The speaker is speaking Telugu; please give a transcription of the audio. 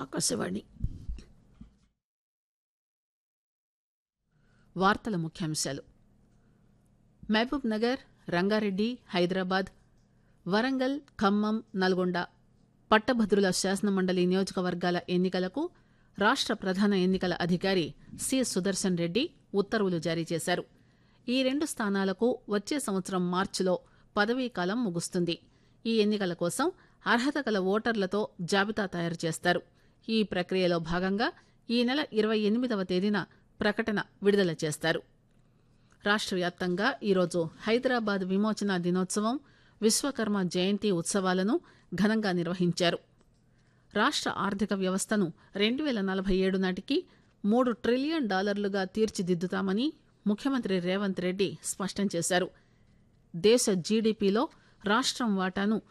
ఆకాశవాణి వార్తల ముఖ్యాంశాలు మహబూబ్ నగర్ రంగారెడ్డి హైదరాబాద్ వరంగల్ ఖమ్మం నల్గొండ పట్టభద్రుల శాసనమండలి నియోజకవర్గాల ఎన్నికలకు రాష్ట ప్రధాన ఎన్నికల అధికారి సి సుదర్శన్ రెడ్డి ఉత్తర్వులు జారీ చేశారు ఈ రెండు స్థానాలకు వచ్చే సంవత్సరం మార్చిలో పదవీకాలం ముగుస్తుంది ఈ ఎన్నికల కోసం అర్హత గల ఓటర్లతో జాబితా తయారు చేస్తారు ఈ ప్రక్రియలో భాగంగా ఈ నెల ఇరవై ఎనిమిదవ తేదీన ప్రకటన విడుదల చేస్తారు రాష్ట వ్యాప్తంగా ఈరోజు హైదరాబాద్ విమోచన దినోత్సవం విశ్వకర్మ జయంతి ఉత్సవాలను ఘనంగా నిర్వహించారు రాష్ట ఆర్థిక వ్యవస్థను రెండు పేల నలభై ఏడు నాటికి మూడు ట్రిలియన్ డాలర్లుగా తీర్చిదిద్దుతామని ముఖ్యమంత్రి రేవంత్ రెడ్డి స్పష్టం చేశారు దేశ జీడీపీలో రాష్టం వాటాను